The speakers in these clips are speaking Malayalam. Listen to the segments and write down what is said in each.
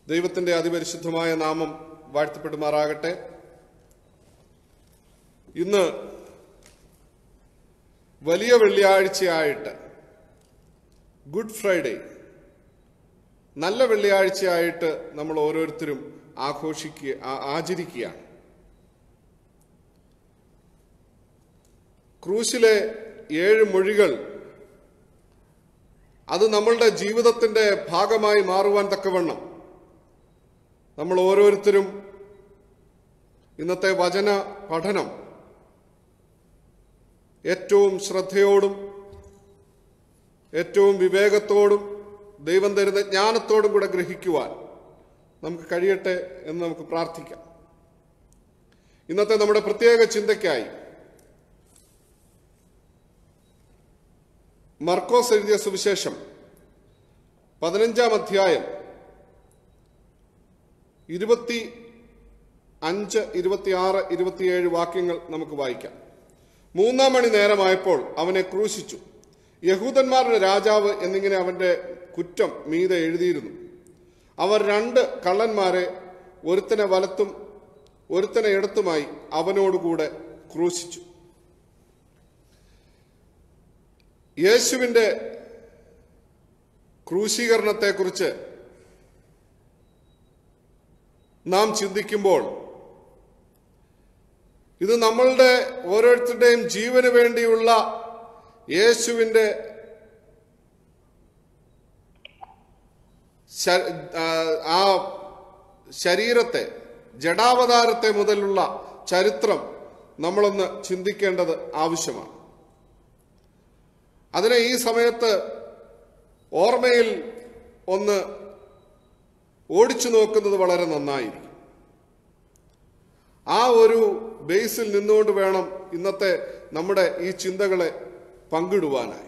ദൈവത്തിന്റെ അതിപരിശുദ്ധമായ നാമം വാഴ്ത്തപ്പെടുമാറാകട്ടെ ഇന്ന് വലിയ വെള്ളിയാഴ്ചയായിട്ട് ഗുഡ് ഫ്രൈഡേ നല്ല വെള്ളിയാഴ്ചയായിട്ട് നമ്മൾ ഓരോരുത്തരും ആഘോഷിക്കുക ആ- ആചരിക്കുകയാണ് ക്രൂശിലെ ഏഴ് മൊഴികൾ അത് നമ്മളുടെ ജീവിതത്തിന്റെ ഭാഗമായി മാറുവാൻ തക്കവണ്ണം നമ്മൾ ഓരോരുത്തരും ഇന്നത്തെ വചന പഠനം ഏറ്റവും ശ്രദ്ധയോടും ഏറ്റവും വിവേകത്തോടും ദൈവം തരുന്ന ജ്ഞാനത്തോടും കൂടെ ഗ്രഹിക്കുവാൻ നമുക്ക് കഴിയട്ടെ എന്ന് നമുക്ക് പ്രാർത്ഥിക്കാം ഇന്നത്തെ നമ്മുടെ പ്രത്യേക ചിന്തയ്ക്കായി മർക്കോസ് എഴുതിയ സുവിശേഷം പതിനഞ്ചാം അധ്യായം ഇരുപത്തി അഞ്ച് ഇരുപത്തിയാറ് ഇരുപത്തിയേഴ് വാക്യങ്ങൾ നമുക്ക് വായിക്കാം മൂന്നാം മണി നേരമായപ്പോൾ അവനെ ക്രൂശിച്ചു യഹൂദന്മാരുടെ രാജാവ് എന്നിങ്ങനെ അവന്റെ കുറ്റം മീതെ എഴുതിയിരുന്നു അവർ രണ്ട് കള്ളന്മാരെ ഒരുത്തനെ വലത്തും ഒരുത്തനെ ഇടത്തുമായി അവനോടുകൂടെ ക്രൂശിച്ചു യേശുവിന്റെ ക്രൂശീകരണത്തെക്കുറിച്ച് നാം ചിന്തിക്കുമ്പോൾ ഇത് നമ്മളുടെ ഓരോരുത്തരുടെയും ജീവന് വേണ്ടിയുള്ള യേശുവിൻ്റെ ശ- ആ, ആ ശരീരത്തെ ജഡാവതാരത്തെ മുതലുള്ള ചരിത്രം നമ്മളൊന്ന് ചിന്തിക്കേണ്ടത് ആവശ്യമാണ് അതിനെ ഈ സമയത്ത് ഓർമ്മയിൽ ഒന്ന് ഓടിച്ചു നോക്കുന്നത് വളരെ നന്നായിരിക്കും ആ ഒരു ബേസിൽ നിന്നുകൊണ്ട് വേണം ഇന്നത്തെ നമ്മുടെ ഈ ചിന്തകളെ പങ്കിടുവാനായിട്ട്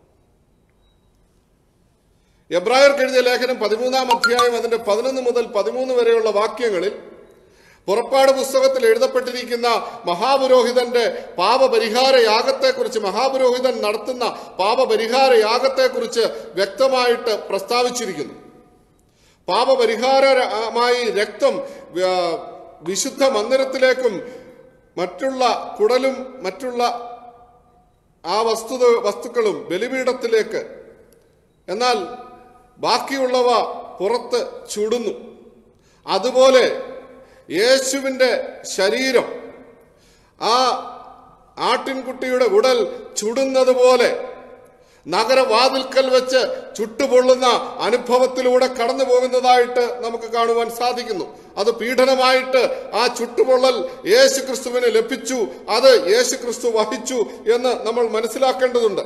എബ്രായർക്ക് എഴുതിയ ലേഖനം പതിമൂന്നാം അധ്യായം അതിന്റെ പതിനൊന്ന് മുതൽ പതിമൂന്ന് വരെയുള്ള വാക്യങ്ങളിൽ പുറപ്പാട് പുസ്തകത്തിൽ എഴുതപ്പെട്ടിരിക്കുന്ന മഹാപുരോഹിതന്റെ പാപപരിഹാര യാഗത്തെക്കുറിച്ച് മഹാപുരോഹിതൻ നടത്തുന്ന പാപപരിഹാര വ്യക്തമായിട്ട് പ്രസ്താവിച്ചിരിക്കുന്നു പാപപരിഹാരമായി രക്തം ആ, വിശുദ്ധ മന്ദിരത്തിലേക്കും മറ്റുള്ള കുടലും മറ്റുള്ള ആ വസ്തുത വസ്തുക്കളും ബലിപീഠത്തിലേക്ക് എന്നാൽ ബാക്കിയുള്ളവ പുറത്ത് ചുടുന്നു അതുപോലെ യേശുവിൻ്റെ ശരീരം ആ ആട്ടിൻകുട്ടിയുടെ ഉടൽ ചുടുന്നത് പോലെ നഗരവാതിൽക്കൽ വെച്ച് ചുട്ടുപൊള്ളുന്ന അനുഭവത്തിലൂടെ കടന്നു പോകുന്നതായിട്ട് നമുക്ക് കാണുവാൻ സാധിക്കുന്നു അത് പീഡനമായിട്ട് ആ ചുട്ടുപൊള്ളൽ യേശു ക്രിസ്തുവിന് ലഭിച്ചു അത് യേശു ക്രിസ്തു വഹിച്ചു എന്ന് നമ്മൾ മനസ്സിലാക്കേണ്ടതുണ്ട്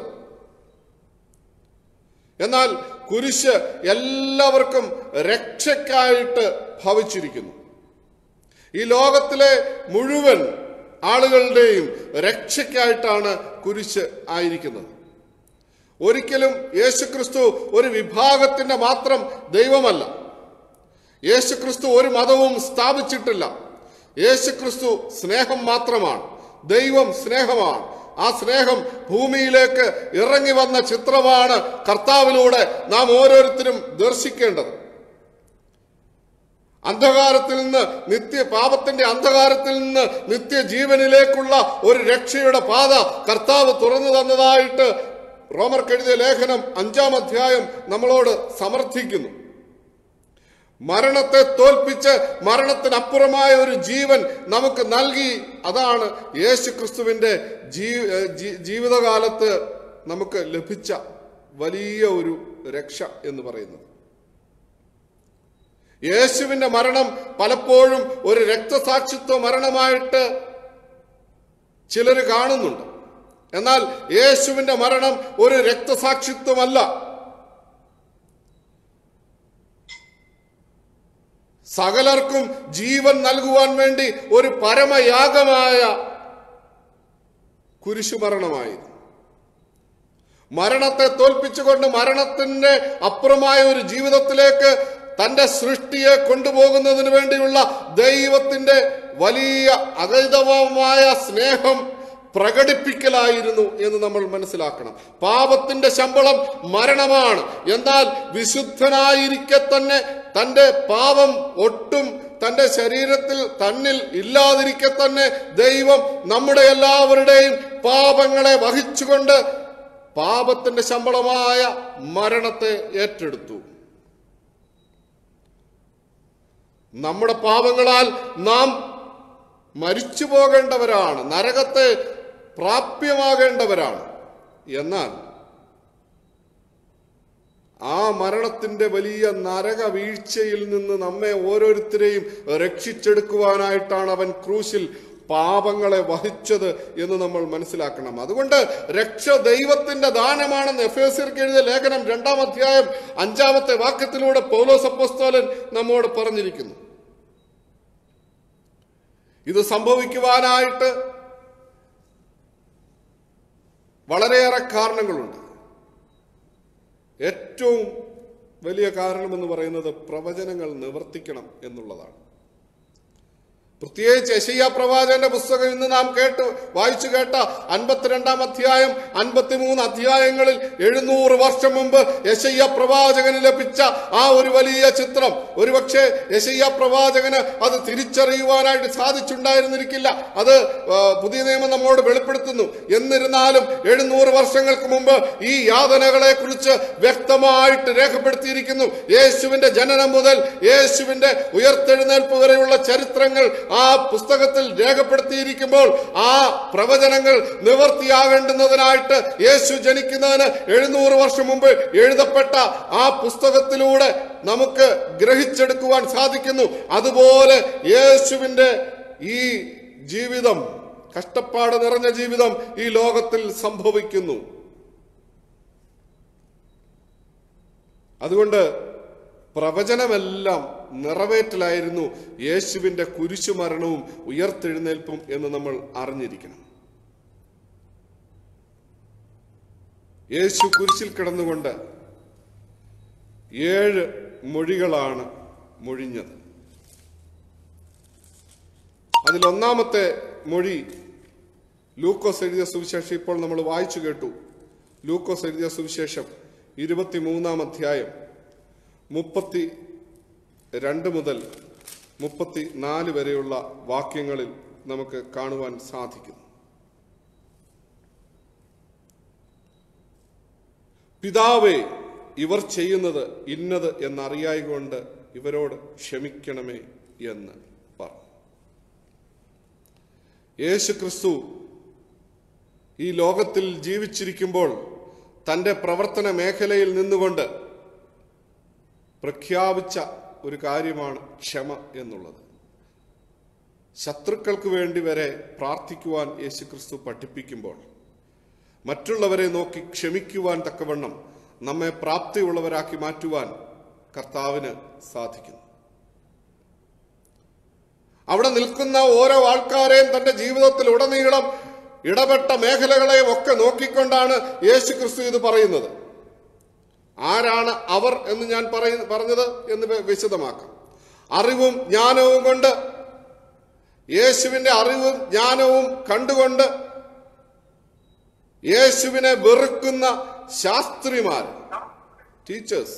എന്നാൽ കുരിശ് എല്ലാവർക്കും രക്ഷയ്ക്കായിട്ട് ഭവിച്ചിരിക്കുന്നു ഈ ലോകത്തിലെ മുഴുവൻ ആളുകളുടെയും രക്ഷയ്ക്കായിട്ടാണ് കുരിശ് ആയിരിക്കുന്നത് ഒരിക്കലും യേശുക്രിസ്തു ഒരു വിഭാഗത്തിന്റെ മാത്രം ദൈവമല്ല യേശുക്രിസ്തു ഒരു മതവും സ്ഥാപിച്ചിട്ടില്ല യേശുക്രിസ്തു സ്നേഹം മാത്രമാണ് ദൈവം സ്നേഹമാണ് ആ സ്നേഹം ഭൂമിയിലേക്ക് ഇറങ്ങി വന്ന ചിത്രമാണ് കർത്താവിലൂടെ നാം ഓരോരുത്തരും ദർശിക്കേണ്ടത് അന്ധകാരത്തിൽ നിന്ന് നിത്യ പാപത്തിന്റെ അന്ധകാരത്തിൽ നിന്ന് നിത്യജീവനിലേക്കുള്ള ഒരു രക്ഷയുടെ പാത കർത്താവ് തുറന്നു തന്നതായിട്ട് റോമർക്ക് എഴുതിയ ലേഖനം അഞ്ചാം അധ്യായം നമ്മളോട് സമർത്ഥിക്കുന്നു മരണത്തെ തോൽപ്പിച്ച് മരണത്തിനപ്പുറമായ ഒരു ജീവൻ നമുക്ക് നൽകി അതാണ് യേശു ക്രിസ്തുവിന്റെ ജീ ജീ- ജീവിതകാലത്ത് നമുക്ക് ലഭിച്ച വലിയ ഒരു രക്ഷ എന്ന് പറയുന്നത് യേശുവിന്റെ മരണം പലപ്പോഴും ഒരു രക്തസാക്ഷിത്വ മരണമായിട്ട് ചിലർ കാണുന്നുണ്ട് എന്നാൽ യേശുവിന്റെ മരണം ഒരു രക്തസാക്ഷിത്വമല്ല സകലർക്കും ജീവൻ നൽകുവാൻ വേണ്ടി ഒരു പരമയാഗമായ കുരിശുമരണമായിരുന്നു മരണത്തെ തോൽപ്പിച്ചുകൊണ്ട് മരണത്തിന്റെ അപ്പുറമായ ഒരു ജീവിതത്തിലേക്ക് തന്റെ സൃഷ്ടിയെ കൊണ്ടുപോകുന്നതിന് വേണ്ടിയുള്ള ദൈവത്തിന്റെ വലിയ അഗൈതവമായ സ്നേഹം പ്രകടിപ്പിക്കലായിരുന്നു എന്ന് നമ്മൾ മനസ്സിലാക്കണം പാപത്തിന്റെ ശമ്പളം മരണമാണ് എന്നാൽ വിശുദ്ധനായിരിക്കെ തന്നെ തന്റെ പാപം ഒട്ടും തന്റെ ശരീരത്തിൽ തന്നിൽ ഇല്ലാതിരിക്കെ തന്നെ ദൈവം നമ്മുടെ എല്ലാവരുടെയും പാപങ്ങളെ വഹിച്ചുകൊണ്ട് പാപത്തിന്റെ ശമ്പളമായ മരണത്തെ ഏറ്റെടുത്തു നമ്മുടെ പാപങ്ങളാൽ നാം മരിച്ചു പോകേണ്ടവരാണ് നരകത്തെ പ്രാപ്യമാകേണ്ടവരാണ് എന്നാൽ ആ മരണത്തിന്റെ വലിയ നരക വീഴ്ചയിൽ നിന്ന് നമ്മെ ഓരോരുത്തരെയും രക്ഷിച്ചെടുക്കുവാനായിട്ടാണ് അവൻ ക്രൂശിൽ പാപങ്ങളെ വഹിച്ചത് എന്ന് നമ്മൾ മനസ്സിലാക്കണം അതുകൊണ്ട് രക്ഷ ദൈവത്തിന്റെ ദാനമാണെന്ന് എഫ് എസ് എഴുതിയ ലേഖനം രണ്ടാം അധ്യായം അഞ്ചാമത്തെ വാക്യത്തിലൂടെ പൗലോസ് അപ്പോസ്തോലൻ നമ്മോട് പറഞ്ഞിരിക്കുന്നു ഇത് സംഭവിക്കുവാനായിട്ട് വളരെയേറെ കാരണങ്ങളുണ്ട് ഏറ്റവും വലിയ കാരണമെന്ന് പറയുന്നത് പ്രവചനങ്ങൾ നിവർത്തിക്കണം എന്നുള്ളതാണ് പ്രത്യേകിച്ച് യശയ്യ പ്രവാചകന്റെ പുസ്തകം ഇന്ന് നാം കേട്ട് വായിച്ചു കേട്ട അൻപത്തിരണ്ടാം അധ്യായം അൻപത്തിമൂന്ന് അധ്യായങ്ങളിൽ എഴുന്നൂറ് വർഷം മുമ്പ് യശയ്യ പ്രവാചകന് ലഭിച്ച ആ ഒരു വലിയ ചിത്രം ഒരുപക്ഷെ യശയ്യ പ്രവാചകന് അത് തിരിച്ചറിയുവാനായിട്ട് സാധിച്ചുണ്ടായിരുന്നിരിക്കില്ല അത് ആ, പുതിയ നിയമം നമ്മോട് വെളിപ്പെടുത്തുന്നു എന്നിരുന്നാലും എഴുന്നൂറ് വർഷങ്ങൾക്ക് മുമ്പ് ഈ യാതനകളെ കുറിച്ച് വ്യക്തമായിട്ട് രേഖപ്പെടുത്തിയിരിക്കുന്നു യേശുവിന്റെ ജനനം മുതൽ യേശുവിന്റെ ഉയർത്തെഴുന്നേൽപ്പ് വരെയുള്ള ചരിത്രങ്ങൾ ആ പുസ്തകത്തിൽ രേഖപ്പെടുത്തിയിരിക്കുമ്പോൾ ആ പ്രവചനങ്ങൾ നിവർത്തിയാകേണ്ടുന്നതിനായിട്ട് യേശു ജനിക്കുന്നതിന് എഴുന്നൂറ് വർഷം മുമ്പ് എഴുതപ്പെട്ട ആ പുസ്തകത്തിലൂടെ നമുക്ക് ഗ്രഹിച്ചെടുക്കുവാൻ സാധിക്കുന്നു അതുപോലെ യേശുവിന്റെ ഈ ജീവിതം കഷ്ടപ്പാട് നിറഞ്ഞ ജീവിതം ഈ ലോകത്തിൽ സംഭവിക്കുന്നു അതുകൊണ്ട് പ്രവചനമെല്ലാം നിറവേറ്റലായിരുന്നു യേശുവിന്റെ കുരിശുമരണവും ഉയർത്തെഴുന്നേൽപ്പും എന്ന് നമ്മൾ അറിഞ്ഞിരിക്കണം യേശു കുരിശിൽ കിടന്നുകൊണ്ട് ഏഴ് മൊഴികളാണ് മൊഴിഞ്ഞത് അതിലൊന്നാമത്തെ മൊഴി ലൂക്കോസ് എഴുതിയ സുവിശേഷം ഇപ്പോൾ നമ്മൾ വായിച്ചു കേട്ടു ലൂക്കോസ് എഴുതിയ സുവിശേഷം ഇരുപത്തിമൂന്നാം അധ്യായം മുപ്പത്തി രണ്ട് മുതൽ മുപ്പത്തി നാല് വരെയുള്ള വാക്യങ്ങളിൽ നമുക്ക് കാണുവാൻ സാധിക്കുന്നു പിതാവേ ഇവർ ചെയ്യുന്നത് ഇന്നത് എന്നറിയായികൊണ്ട് ഇവരോട് ക്ഷമിക്കണമേ എന്ന് പറഞ്ഞു യേശു ക്രിസ്തു ഈ ലോകത്തിൽ ജീവിച്ചിരിക്കുമ്പോൾ തൻ്റെ പ്രവർത്തന മേഖലയിൽ നിന്നുകൊണ്ട് പ്രഖ്യാപിച്ച ഒരു കാര്യമാണ് ക്ഷമ എന്നുള്ളത് ശത്രുക്കൾക്ക് വേണ്ടി വരെ പ്രാർത്ഥിക്കുവാൻ യേശുക്രിസ്തു പഠിപ്പിക്കുമ്പോൾ മറ്റുള്ളവരെ നോക്കി ക്ഷമിക്കുവാൻ തക്കവണ്ണം നമ്മെ പ്രാപ്തിയുള്ളവരാക്കി മാറ്റുവാൻ കർത്താവിന് സാധിക്കുന്നു അവിടെ നിൽക്കുന്ന ഓരോ ആൾക്കാരെയും തന്റെ ജീവിതത്തിൽ ഉടനീളം ഇടപെട്ട മേഖലകളെയും ഒക്കെ നോക്കിക്കൊണ്ടാണ് യേശു ക്രിസ്തു ഇത് പറയുന്നത് ആരാണ് അവർ എന്ന് ഞാൻ പറയ പറഞ്ഞത് എന്ന് വി- വിശദമാക്കാം അറിവും ജ്ഞാനവും കൊണ്ട് യേശുവിന്റെ അറിവും ജ്ഞാനവും കണ്ടുകൊണ്ട് യേശുവിനെ വെറുക്കുന്ന ശാസ്ത്രിമാർ ടീച്ചേഴ്സ്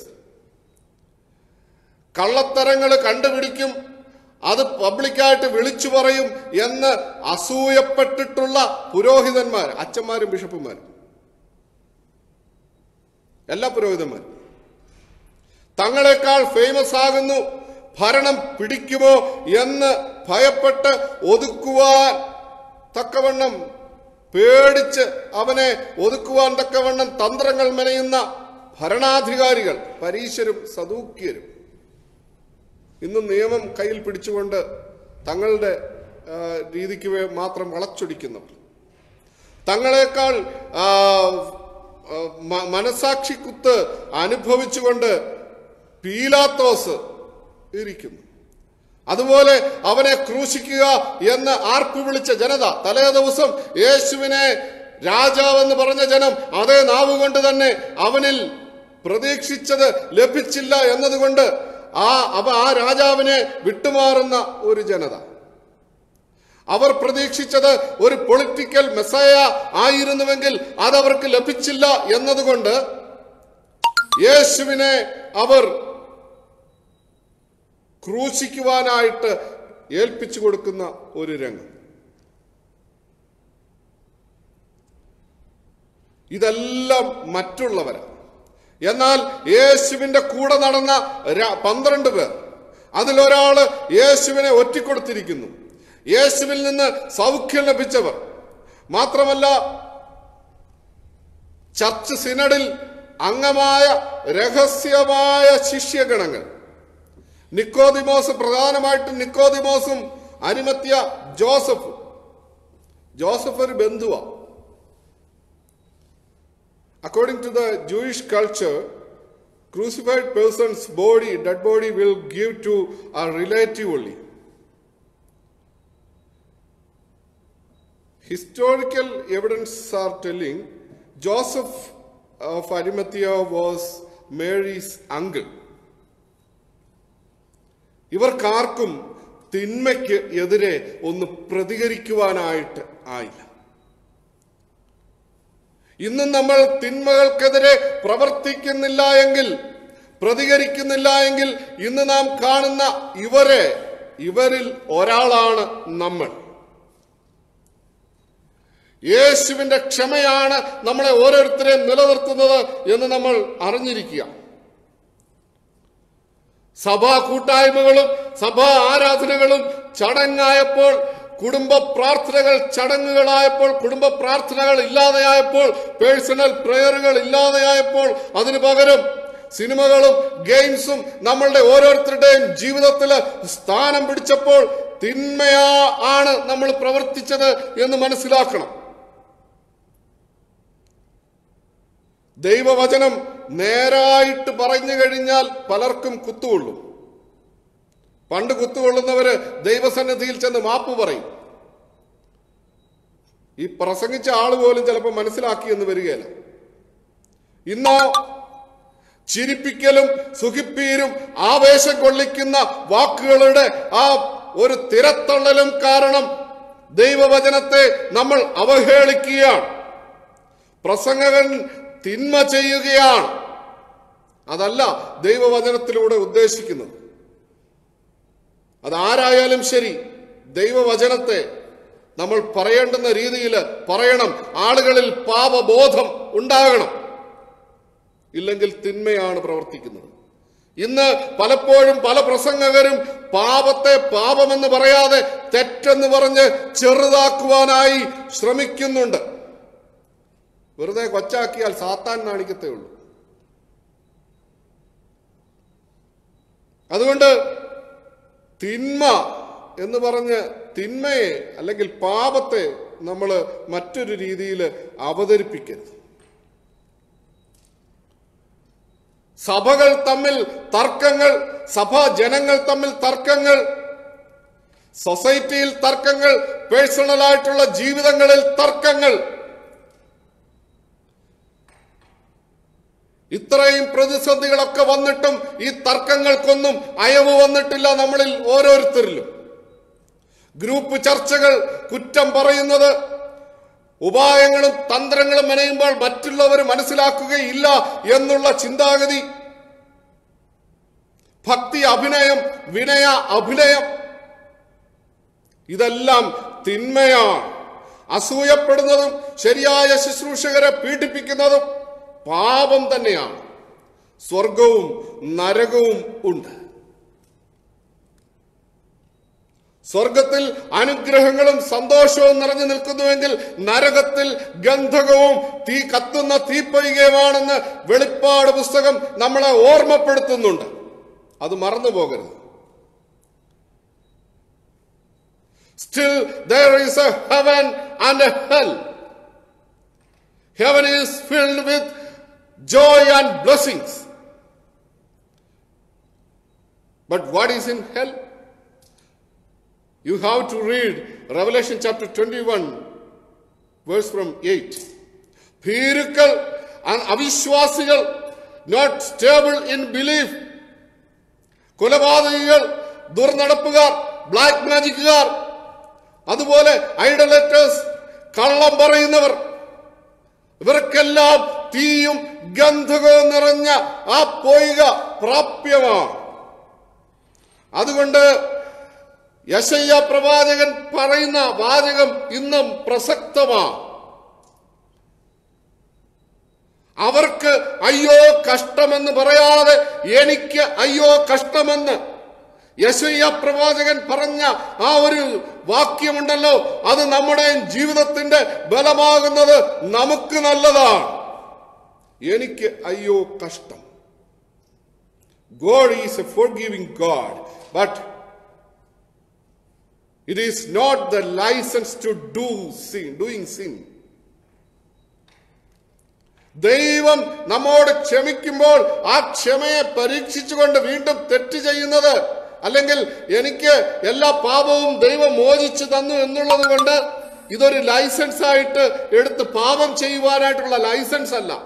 കള്ളത്തരങ്ങൾ കണ്ടുപിടിക്കും അത് പബ്ലിക്കായിട്ട് വിളിച്ചു പറയും എന്ന് അസൂയപ്പെട്ടിട്ടുള്ള പുരോഹിതന്മാർ അച്ഛന്മാരും ബിഷപ്പുമാരും എല്ലാ പുരോഹിതന്മാരും തങ്ങളെക്കാൾ ഫേമസ് ആകുന്നു ഭരണം പിടിക്കുമോ എന്ന് ഭയപ്പെട്ട് ഒതുക്കുവാൻ തക്കവണ്ണം പേടിച്ച് അവനെ ഒതുക്കുവാൻ തക്കവണ്ണം തന്ത്രങ്ങൾ മെനയുന്ന ഭരണാധികാരികൾ പരീശരും സദൂക്യരും ഇന്ന് നിയമം കയ്യിൽ പിടിച്ചുകൊണ്ട് തങ്ങളുടെ ആ, രീതിക്ക് വേ- മാത്രം വളച്ചൊടിക്കുന്നവർ തങ്ങളെക്കാൾ ആ, ആ, മ- മനസാക്ഷി കുത്ത് അനുഭവിച്ചുകൊണ്ട് പീലാത്തോസ് ഇരിക്കുന്നു അതുപോലെ അവനെ ക്രൂശിക്കുക എന്ന് ആർപ്പു വിളിച്ച ജനത തലേ ദിവസം യേശുവിനെ രാജാവെന്ന് പറഞ്ഞ ജനം അതേ നാവ് കൊണ്ട് തന്നെ അവനിൽ പ്രതീക്ഷിച്ചത് ലഭിച്ചില്ല എന്നതുകൊണ്ട് ആ അവ ആ രാജാവിനെ വിട്ടുമാറുന്ന ഒരു ജനത അവർ പ്രതീക്ഷിച്ചത് ഒരു പൊളിറ്റിക്കൽ മെസ്സയ ആയിരുന്നുവെങ്കിൽ അതവർക്ക് ലഭിച്ചില്ല എന്നതുകൊണ്ട് യേശുവിനെ അവർ ക്രൂശിക്കുവാനായിട്ട് ഏൽപ്പിച്ചു കൊടുക്കുന്ന ഒരു രംഗം ഇതെല്ലാം മറ്റുള്ളവരാണ് എന്നാൽ യേശുവിന്റെ കൂടെ നടന്ന ര- പന്ത്രണ്ട് പേർ അതിലൊരാള് യേശുവിനെ ഒറ്റിക്കൊടുത്തിരിക്കുന്നു യേശുവിൽ നിന്ന് സൗഖ്യം ലഭിച്ചവർ മാത്രമല്ല ചർച്ച് സിനഡിൽ അംഗമായ രഹസ്യമായ ശിഷ്യഗണങ്ങൾ നിക്കോദിമോസ് പ്രധാനമായിട്ടും നിക്കോദിമോസും അരിമത്യ ജോസഫ് ജോസഫ് ഒരു ബന്ധുവാ According to the Jewish culture, crucified person's body, dead body, will give to a relative only. Historical evidence are telling Joseph of Arimathea was Mary's uncle. ഇവർക്കാർക്കും തിന്മയ്ക്ക് എതിരെ ഒന്ന് പ്രതികരിക്കുവാനായിട്ട് ആയില്ല ഇന്നും നമ്മൾ തിന്മകൾക്കെതിരെ പ്രവർത്തിക്കുന്നില്ല എങ്കിൽ പ്രതികരിക്കുന്നില്ല എങ്കിൽ ഇന്ന് നാം കാണുന്ന ഇവരെ ഇവരിൽ ഒരാളാണ് നമ്മൾ യേശുവിന്റെ ക്ഷമയാണ് നമ്മളെ ഓരോരുത്തരെയും നിലനിർത്തുന്നത് എന്ന് നമ്മൾ അറിഞ്ഞിരിക്കുക സഭാ കൂട്ടായ്മകളും സഭാ ആരാധനകളും ചടങ്ങായപ്പോൾ കുടുംബ പ്രാർത്ഥനകൾ ചടങ്ങുകളായപ്പോൾ കുടുംബ പ്രാർത്ഥനകൾ ഇല്ലാതെയായപ്പോൾ പേഴ്സണൽ പ്രേയറുകൾ ഇല്ലാതെയായപ്പോൾ അതിനു പകരം സിനിമകളും ഗെയിംസും നമ്മളുടെ ഓരോരുത്തരുടെയും ജീവിതത്തിൽ സ്ഥാനം പിടിച്ചപ്പോൾ തിന്മയാ ആണ് നമ്മൾ പ്രവർത്തിച്ചത് എന്ന് മനസ്സിലാക്കണം ദൈവവചനം നേരായിട്ട് പറഞ്ഞു കഴിഞ്ഞാൽ പലർക്കും കുത്തുകൊള്ളും പണ്ട് കുത്തുകൊള്ളുന്നവര് ദൈവസന്നിധിയിൽ ചെന്ന് മാപ്പ് പറയും ഈ പ്രസംഗിച്ച ആള് പോലും ചിലപ്പോൾ മനസ്സിലാക്കി എന്ന് വരികയില്ല ഇന്നോ ചിരിപ്പിക്കലും സുഖിപ്പീരും ആവേശം കൊള്ളിക്കുന്ന വാക്കുകളുടെ ആ ഒരു തിരത്തള്ളലും കാരണം ദൈവവചനത്തെ നമ്മൾ അവഹേളിക്കുകയാണ് പ്രസംഗകൻ തിന്മ ചെയ്യുകയാണ് അതല്ല ദൈവവചനത്തിലൂടെ ഉദ്ദേശിക്കുന്നത് അതാരായാലും ശരി ദൈവവചനത്തെ നമ്മൾ പറയേണ്ടുന്ന രീതിയിൽ പറയണം ആളുകളിൽ പാപബോധം ഉണ്ടാകണം ഇല്ലെങ്കിൽ തിന്മയാണ് പ്രവർത്തിക്കുന്നത് ഇന്ന് പലപ്പോഴും പല പ്രസംഗകരും പാപത്തെ പാപമെന്ന് പറയാതെ തെറ്റെന്ന് പറഞ്ഞ് ചെറുതാക്കുവാനായി ശ്രമിക്കുന്നുണ്ട് വെറുതെ കൊച്ചാക്കിയാൽ സാത്താൻ നാണിക്കത്തേ ഉള്ളൂ അതുകൊണ്ട് തിന്മ എന്ന് പറഞ്ഞ് തിന്മയെ അല്ലെങ്കിൽ പാപത്തെ നമ്മൾ മറ്റൊരു രീതിയിൽ അവതരിപ്പിക്കരുത് സഭകൾ തമ്മിൽ തർക്കങ്ങൾ സഭാ ജനങ്ങൾ തമ്മിൽ തർക്കങ്ങൾ സൊസൈറ്റിയിൽ തർക്കങ്ങൾ പേഴ്സണലായിട്ടുള്ള ജീവിതങ്ങളിൽ തർക്കങ്ങൾ ഇത്രയും പ്രതിസന്ധികളൊക്കെ വന്നിട്ടും ഈ തർക്കങ്ങൾക്കൊന്നും അയവ് വന്നിട്ടില്ല നമ്മളിൽ ഓരോരുത്തരിലും ഗ്രൂപ്പ് ചർച്ചകൾ കുറ്റം പറയുന്നത് ഉപായങ്ങളും തന്ത്രങ്ങളും മെനയുമ്പോൾ മറ്റുള്ളവർ മനസ്സിലാക്കുകയില്ല എന്നുള്ള ചിന്താഗതി ഭക്തി അഭിനയം വിനയ അഭിനയം ഇതെല്ലാം തിന്മയാണ് അസൂയപ്പെടുന്നതും ശരിയായ ശുശ്രൂഷകരെ പീഡിപ്പിക്കുന്നതും പാപം തന്നെയാണ് സ്വർഗവും നരകവും ഉണ്ട് സ്വർഗത്തിൽ അനുഗ്രഹങ്ങളും സന്തോഷവും നിറഞ്ഞു നിൽക്കുന്നുവെങ്കിൽ നരകത്തിൽ ഗന്ധകവും തീ കത്തുന്ന തീപ്പൊയ്കയുമാണെന്ന് വെളിപ്പാട് പുസ്തകം നമ്മളെ ഓർമ്മപ്പെടുത്തുന്നുണ്ട് അത് മറന്നു പോകരുത് still there is a heaven and a hell heaven is filled with joy and blessings. But what is in hell? You have to read Revelation chapter 21, verse from 8. ഭീരുക്കൾ അ- അവിശ്വാസികൾ നോട്ട് സ്റ്റേബിൾ ഇൻ ബിലീഫ് കൊലപാതകികൾ ദുർനടപ്പുകാർ ബ്ലാക്ക് മാജിക്കുകാർ അതുപോലെ ഐഡലേറ്റേഴ്സ് കള്ളം പറയുന്നവർ ഇവർക്കെല്ലാം തീയും ഗന്ധകവും നിറഞ്ഞ ആ പൊയ്ക പ്രാപ്യമാണ് അതുകൊണ്ട് യശയ്യ പ്രവാചകൻ പറയുന്ന വാചകം ഇന്നും പ്രസക്തമാണ് അവർക്ക് അയ്യോ കഷ്ടമെന്ന് പറയാതെ എനിക്ക് അയ്യോ കഷ്ടമെന്ന് യശയ്യ പ്രവാചകൻ പറഞ്ഞ ആ ഒരു വാക്യമുണ്ടല്ലോ അത് നമ്മുടെ ജീവിതത്തിന്റെ ബലമാകുന്നത് നമുക്ക് നല്ലതാണ് എനിക്ക് അയ്യോ കഷ്ടം God is a forgiving God but it is not the license to do sin doing sin ദൈവം നമ്മോട് ക്ഷമിക്കുമ്പോൾ ആ ക്ഷമയെ പരീക്ഷിച്ചുകൊണ്ട് വീണ്ടും തെറ്റ് ചെയ്യുന്നത് അല്ലെങ്കിൽ എനിക്ക് എല്ലാ പാപവും ദൈവം മോചിച്ചു തന്നു എന്നുള്ളത് കൊണ്ട് ഇതൊരു ലൈസൻസ് ആയിട്ട് എടുത്ത് പാപം ചെയ്യുവാനായിട്ടുള്ള ലൈസൻസ് അല്ല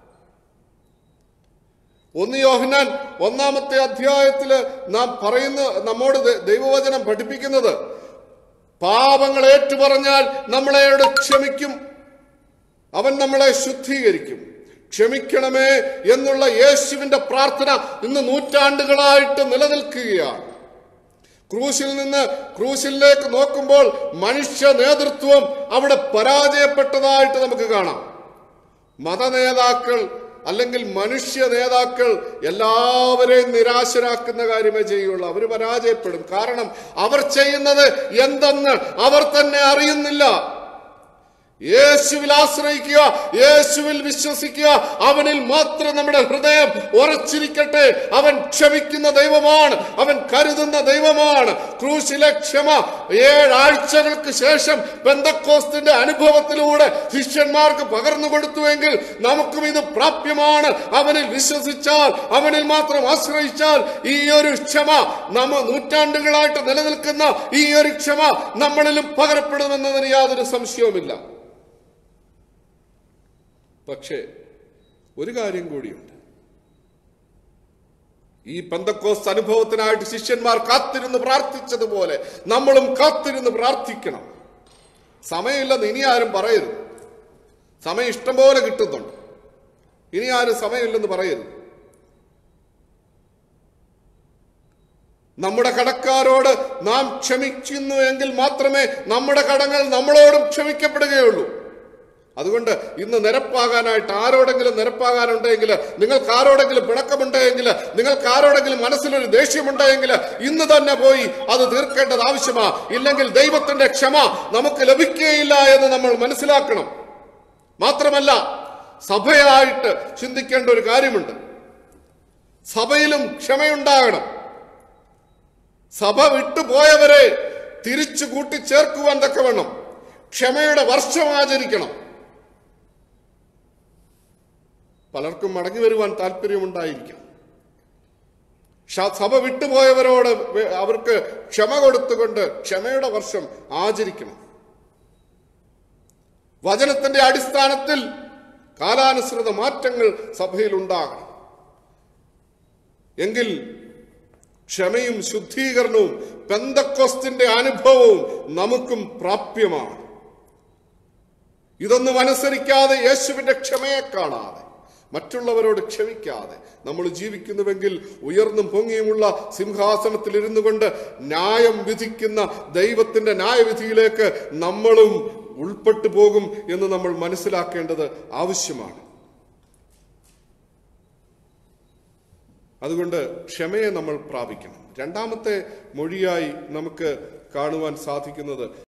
ഒന്ന് യോഹനാൻ ഒന്നാമത്തെ അധ്യായത്തില് നാം പറയുന്ന നമ്മോട് ദ- ദൈവവചനം പഠിപ്പിക്കുന്നത് പാപങ്ങൾ ഏറ്റുപറഞ്ഞാൽ നമ്മളെയോട് ക്ഷമിക്കും അവൻ നമ്മളെ ശുദ്ധീകരിക്കും ക്ഷമിക്കണമേ എന്നുള്ള യേശുവിന്റെ പ്രാർത്ഥന ഇന്ന് നൂറ്റാണ്ടുകളായിട്ട് നിലനിൽക്കുകയാണ് ക്രൂശിൽ നിന്ന് ക്രൂശിലേക്ക് നോക്കുമ്പോൾ മനുഷ്യ നേതൃത്വം അവിടെ പരാജയപ്പെട്ടതായിട്ട് നമുക്ക് കാണാം മതനേതാക്കൾ അല്ലെങ്കിൽ മനുഷ്യ നേതാക്കൾ എല്ലാവരെയും നിരാശരാക്കുന്ന കാര്യമേ ചെയ്യുള്ളൂ അവർ പരാജയപ്പെടും കാരണം അവർ ചെയ്യുന്നത് എന്തെന്ന് അവർ തന്നെ അറിയുന്നില്ല യേശുവിൽ ആശ്രയിക്കുക യേശുവിൽ വിശ്വസിക്കുക അവനിൽ മാത്രം നമ്മുടെ ഹൃദയം ഉറച്ചിരിക്കട്ടെ അവൻ ക്ഷമിക്കുന്ന ദൈവമാണ് അവൻ കരുതുന്ന ദൈവമാണ് ക്രൂശിലെ ക്ഷമ ഏഴാഴ്ചകൾക്ക് ശേഷം ബന്ധക്കോസ്തിന്റെ അനുഭവത്തിലൂടെ ശിഷ്യന്മാർക്ക് പകർന്നു കൊടുത്തുവെങ്കിൽ നമുക്കും ഇത് പ്രാപ്യമാണ് അവനിൽ വിശ്വസിച്ചാൽ അവനിൽ മാത്രം ആശ്രയിച്ചാൽ ഈ ഒരു ക്ഷമ നമ്മ നൂറ്റാണ്ടുകളായിട്ട് നിലനിൽക്കുന്ന ഈ ഒരു ക്ഷമ നമ്മളിലും പകരപ്പെടുമെന്നതിന് യാതൊരു സംശയവുമില്ല പക്ഷേ ഒരു കാര്യം കൂടിയുണ്ട് ഈ പന്തക്കോസ് അനുഭവത്തിനായിട്ട് ശിഷ്യന്മാർ കാത്തിരുന്ന് പ്രാർത്ഥിച്ചതുപോലെ നമ്മളും കാത്തിരുന്ന് പ്രാർത്ഥിക്കണം സമയമില്ലെന്ന് ഇനി ആരും പറയരുത് സമയം ഇഷ്ടംപോലെ കിട്ടുന്നുണ്ട് ഇനി ആരും സമയമില്ലെന്ന് പറയരുത് നമ്മുടെ കടക്കാരോട് നാം ക്ഷമിക്കുന്നു എങ്കിൽ മാത്രമേ നമ്മുടെ കടങ്ങൾ നമ്മളോടും ക്ഷമിക്കപ്പെടുകയുള്ളൂ അതുകൊണ്ട് ഇന്ന് നിരപ്പാകാനായിട്ട് ആരോടെങ്കിലും നിരപ്പാകാനുണ്ടെങ്കിൽ നിങ്ങൾക്ക് ആരോടെങ്കിലും പിണക്കമുണ്ടെങ്കിൽ നിങ്ങൾക്ക് ആരോടെങ്കിലും മനസ്സിലൊരു ദേഷ്യമുണ്ടെങ്കിൽ ഇന്ന് തന്നെ പോയി അത് തീർക്കേണ്ടത് ആവശ്യമാ ഇല്ലെങ്കിൽ ദൈവത്തിന്റെ ക്ഷമ നമുക്ക് ലഭിക്കുകയില്ല എന്ന് നമ്മൾ മനസ്സിലാക്കണം മാത്രമല്ല സഭയായിട്ട് ചിന്തിക്കേണ്ട ഒരു കാര്യമുണ്ട് സഭയിലും ക്ഷമയുണ്ടാകണം സഭ വിട്ടുപോയവരെ തിരിച്ചു കൂട്ടിച്ചേർക്കുവാൻ തക്കവണ്ണം ക്ഷമയുടെ വർഷം ആചരിക്കണം പലർക്കും മടങ്ങി വരുവാൻ താല്പര്യമുണ്ടായിരിക്കാം ഷ- സഭ വിട്ടുപോയവരോട് വെ- അവർക്ക് ക്ഷമ കൊടുത്തുകൊണ്ട് ക്ഷമയുടെ വർഷം ആചരിക്കണം വചനത്തിന്റെ അടിസ്ഥാനത്തിൽ കാലാനുസൃത മാറ്റങ്ങൾ സഭയിൽ ഉണ്ടാകണം എങ്കിൽ ക്ഷമയും ശുദ്ധീകരണവും പെന്തക്കൊസ്തിന്റെ അനുഭവവും നമുക്കും പ്രാപ്യമാണ് ഇതൊന്നും അനുസരിക്കാതെ യേശുവിന്റെ ക്ഷമയെ കാണാതെ മറ്റുള്ളവരോട് ക്ഷമിക്കാതെ നമ്മൾ ജീവിക്കുന്നുവെങ്കിൽ ഉയർന്നും പൊങ്ങിയുമുള്ള സിംഹാസനത്തിൽ ഇരുന്നു കൊണ്ട് ന്യായം വിധിക്കുന്ന ദൈവത്തിന്റെ ന്യായവിധിയിലേക്ക് നമ്മളും ഉൾപ്പെട്ടു പോകും എന്ന് നമ്മൾ മനസ്സിലാക്കേണ്ടത് ആവശ്യമാണ് അതുകൊണ്ട് ക്ഷമയെ നമ്മൾ പ്രാപിക്കണം രണ്ടാമത്തെ മൊഴിയായി നമുക്ക് കാണുവാൻ സാധിക്കുന്നത്